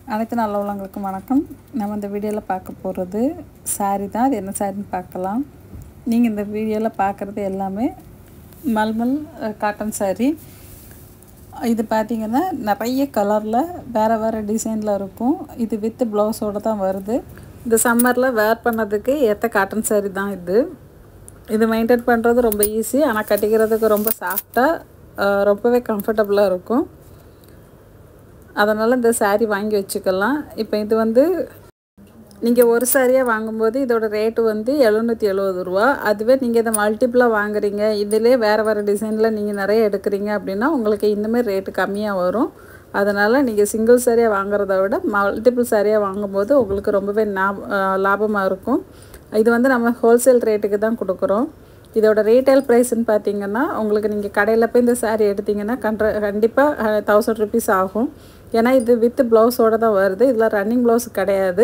அனைத்து நல்ல உள்ளவங்களுக்கும் வணக்கம் நம்ம இந்த வீடியோவில் பார்க்க போகிறது saree தான் அது என்ன சாரின்னு பார்க்கலாம் நீங்கள் இந்த வீடியோவில் பார்க்குறது எல்லாமே மல்மல் காட்டன் saree இது பார்த்தீங்கன்னா நிறைய கலரில் வேறு வேறு டிசைனில் இருக்கும் இது வித் ப்ளவுஸோடு தான் வருது இந்த சம்மரில் வேர் பண்ணதுக்கு ஏற்ற காட்டன் saree தான் இது இது மெயின்டைன் பண்ணுறது ரொம்ப ஈஸி ஆனால் கட்டிக்கிறதுக்கு ரொம்ப சாஃப்டாக ரொம்பவே கம்ஃபர்டபுளாக இருக்கும் அதனால் இந்த saree வாங்கி வச்சுக்கலாம் இப்போ இது வந்து நீங்கள் ஒரு சாரியாக வாங்கும்போது இதோட ரேட்டு வந்து எழுநூற்றி எழுபது ரூபா அதுவே நீங்கள் இதை மல்டிப்புளாக வாங்குறீங்க இதிலே வேறு வேறு டிசைனில் நீங்கள் நிறைய எடுக்கிறீங்க அப்படின்னா உங்களுக்கு இந்தமாரி ரேட்டு கம்மியாக வரும் அதனால் நீங்கள் சிங்கிள் சாரியாக வாங்குறத விட மல்டிபிள் சாரியாக வாங்கும்போது உங்களுக்கு ரொம்பவே லாபமாக இருக்கும் இது வந்து நம்ம ஹோல்சேல் ரேட்டுக்கு தான் கொடுக்குறோம் இதோட ரீட்டைல் ப்ரைஸ்ன்னு பார்த்தீங்கன்னா உங்களுக்கு நீங்கள் கடையில் போய் இந்த சாரீ எடுத்தீங்கன்னா கண்ட கண்டிப்பாக தௌசண்ட் ருபீஸ் ஆகும் ஏன்னா இது வித் ப்ளவுஸோடு தான் வருது இதில் ரன்னிங் ப்ளவுஸ் கிடையாது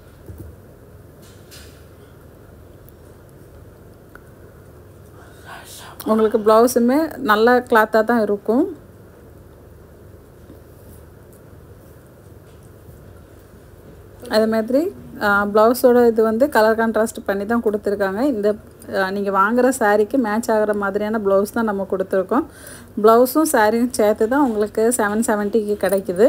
உங்களுக்கு ப்ளவுஸுமே நல்ல கிளாத்தாக தான் இருக்கும் அதே மாதிரி ப்ளவுஸோட இது வந்து கலர் கான்ட்ராஸ்ட் பண்ணி தான் கொடுத்துருக்காங்க இந்த நீங்கள் வாங்குகிற சாரீக்கு மேட்ச் ஆகிற மாதிரியான ப்ளவுஸ் தான் நம்ம கொடுத்துருக்கோம் ப்ளவுஸும் சாரியும் சேர்த்து தான் உங்களுக்கு செவன் செவன்ட்டிக்கு கிடைக்குது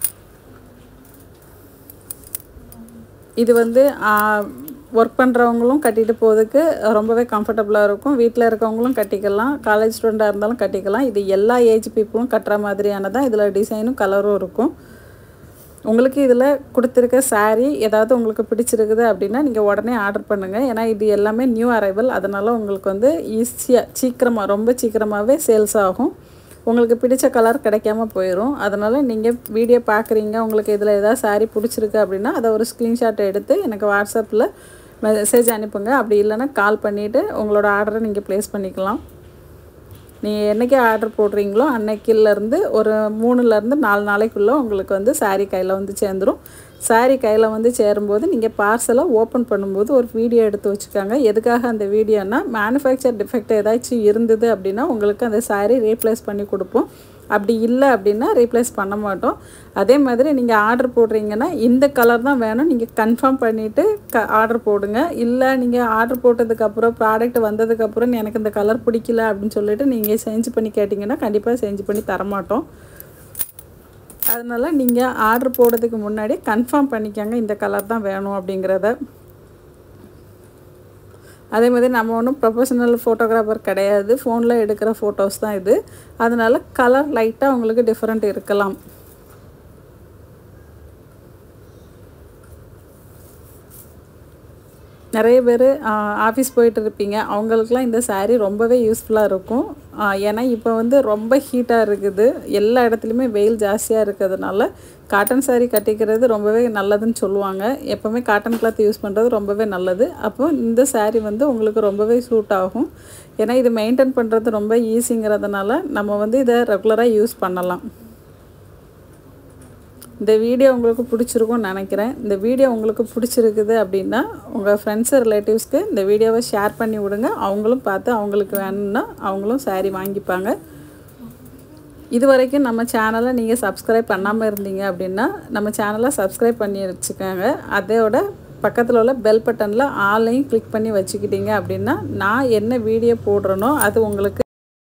இது வந்து ஒர்க் பண்ணுறவங்களும் கட்டிட்டு போகிறதுக்கு ரொம்பவே கம்ஃபர்டபுளாக இருக்கும் வீட்டில் இருக்கவங்களும் கட்டிக்கலாம் காலேஜ் ஸ்டூடெண்ட்டாக இருந்தாலும் கட்டிக்கலாம் இது எல்லா ஏஜ் பீப்புளும் கட்டுற மாதிரியானதான் இதில் டிசைனும் கலரும் இருக்கும் உங்களுக்கு இதில் கொடுத்துருக்க சாரீ ஏதாவது உங்களுக்கு பிடிச்சிருக்குது அப்படின்னா நீங்கள் உடனே ஆர்டர் பண்ணுங்கள் ஏன்னா இது எல்லாமே நியூ அரைவல் அதனால் உங்களுக்கு வந்து ஈஸியாக சீக்கிரமாக ரொம்ப சீக்கிரமாகவே சேல்ஸ் ஆகும் உங்களுக்கு பிடிச்ச கலர் கிடைக்காம போயிடும் அதனால் நீங்கள் வீடியோ பார்க்குறீங்க உங்களுக்கு இதில் ஏதாவது சாரீ பிடிச்சிருக்கு அப்படின்னா அதை ஒரு ஸ்க்ரீன்ஷாட் எடுத்து எனக்கு வாட்ஸ்அப்பில் மெசேஜ் அனுப்புங்க அப்படி இல்லைன்னா கால் பண்ணிவிட்டு உங்களோட ஆர்டரை நீங்கள் ப்ளேஸ் பண்ணிக்கலாம் நீங்கள் என்றைக்கு ஆர்டர் போடுறீங்களோ அன்னைக்கிலேருந்து ஒரு மூணுலேருந்து நாலு நாளைக்குள்ளே உங்களுக்கு வந்து சாரீ கையில் வந்து சேர்ந்துடும் சாரீ கையில் வந்து சேரும்போது நீங்கள் பார்சலை ஓப்பன் பண்ணும்போது ஒரு வீடியோ எடுத்து வச்சுக்காங்க எதுக்காக அந்த வீடியோனா மேனுஃபேக்சர் டிஃபெக்ட் ஏதாச்சும் இருந்தது அப்படின்னா உங்களுக்கு அந்த சாரீ ரீப்ளேஸ் பண்ணி கொடுப்போம் அப்படி இல்லை அப்படின்னா ரீப்ளேஸ் பண்ண மாட்டோம் அதே மாதிரி நீங்கள் ஆர்டர் போடுறீங்கன்னா இந்த கலர் தான் வேணும் நீங்கள் கன்ஃபார்ம் பண்ணிவிட்டு க ஆர்டர் போடுங்க இல்லை நீங்கள் ஆர்டர் போட்டதுக்கப்புறம் ப்ராடக்ட் வந்ததுக்கப்புறம் எனக்கு இந்த கலர் பிடிக்கல அப்படின்னு சொல்லிட்டு நீங்கள் சேஞ்ச் பண்ணி கேட்டிங்கன்னா கண்டிப்பாக சேஞ்ச் பண்ணி தரமாட்டோம் அதனால் நீங்கள் ஆர்டர் போடுறதுக்கு முன்னாடி கன்ஃபார்ம் பண்ணிக்கோங்க இந்த கலர் தான் வேணும் அப்படிங்கிறத அதே மாதிரி நம்ம ஒன்றும் ப்ரொஃபஷனல் ஃபோட்டோகிராஃபர் கிடையாது ஃபோனில் எடுக்கிற ஃபோட்டோஸ் தான் இது அதனால் கலர் லைட்டாக உங்களுக்கு டிஃப்ரெண்ட் இருக்கலாம் நிறைய பேர் ஆஃபீஸ் போயிட்டு இருப்பீங்க அவங்களுக்குலாம் இந்த சாரீ ரொம்பவே யூஸ்ஃபுல்லாக இருக்கும் ஏன்னா இப்போ வந்து ரொம்ப ஹீட்டாக இருக்குது எல்லா இடத்துலையுமே வெயில் ஜாஸ்தியாக இருக்கிறதுனால காட்டன் சாரீ கட்டிக்கிறது ரொம்பவே நல்லதுன்னு சொல்லுவாங்க எப்போவுமே காட்டன் கிளாத் யூஸ் பண்ணுறது ரொம்பவே நல்லது அப்போ இந்த சாரீ வந்து உங்களுக்கு ரொம்பவே சூட் ஆகும் ஏன்னா இது மெயின்டைன் பண்ணுறது ரொம்ப ஈஸிங்கிறதுனால நம்ம வந்து இதை ரெகுலராக யூஸ் பண்ணலாம் இந்த வீடியோ உங்களுக்கு பிடிச்சிருக்கும்னு நினைக்கிறேன் இந்த வீடியோ உங்களுக்கு பிடிச்சிருக்குது அப்படின்னா உங்கள் ஃப்ரெண்ட்ஸு ரிலேட்டிவ்ஸ்க்கு இந்த வீடியோவை ஷேர் பண்ணி விடுங்க அவங்களும் பார்த்து அவங்களுக்கு வேணும்னா அவங்களும் சாரீ வாங்கிப்பாங்க இது வரைக்கும் நம்ம சேனலை நீங்கள் சப்ஸ்கிரைப் பண்ணாமல் இருந்தீங்க அப்படின்னா நம்ம சேனலை சப்ஸ்கிரைப் பண்ணி வச்சுக்கோங்க அதோட பக்கத்தில் உள்ள பெல் பட்டனில் ஆளையும் கிளிக் பண்ணி வச்சுக்கிட்டீங்க அப்படின்னா நான் என்ன வீடியோ போடுறேனோ அது உங்களுக்கு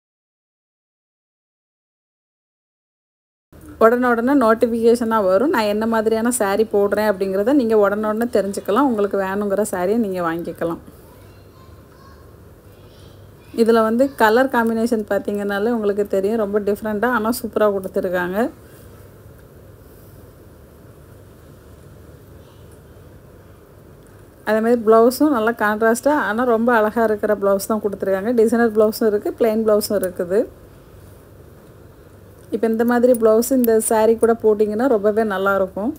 உடனே உடனே நோட்டிஃபிகேஷனாக வரும் நான் என்ன மாதிரியான சாரீ போடுறேன் அப்படிங்கிறத நீங்கள் உடனே உடனே தெரிஞ்சுக்கலாம் உங்களுக்கு வேணுங்கிற சாரியை நீங்கள் வாங்கிக்கலாம் இதில் வந்து கலர் காம்பினேஷன் பார்த்தீங்கன்னாலே உங்களுக்கு தெரியும் ரொம்ப டிஃப்ரெண்ட்டாக ஆனால் சூப்பராக கொடுத்துருக்காங்க அதேமாதிரி ப்ளவுஸும் நல்லா கான்ட்ராஸ்ட்டாக ஆனால் ரொம்ப அழகாக இருக்கிற ப்ளவுஸ் தான் கொடுத்துருக்காங்க டிசைனர் ப்ளவுஸும் இருக்குது ப்ளெயின் ப்ளவுஸும் இருக்குது இப்போ இந்த மாதிரி ப்ளவுஸ் இந்த சாரீ கூட போட்டிங்கன்னா ரொம்பவே நல்லாயிருக்கும்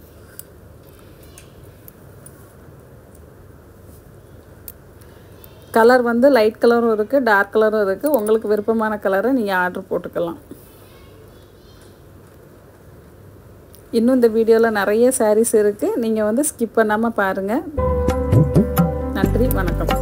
கலர் வந்து லைட் கலரும் இருக்குது டார்க் கலரும் இருக்குது உங்களுக்கு விருப்பமான கலரை நீங்கள் ஆர்டர் போட்டுக்கலாம் இன்னும் இந்த வீடியோவில் நிறைய சாரீஸ் இருக்குது நீங்கள் வந்து ஸ்கிப் பண்ணாமல் பாருங்கள் நன்றி வணக்கம்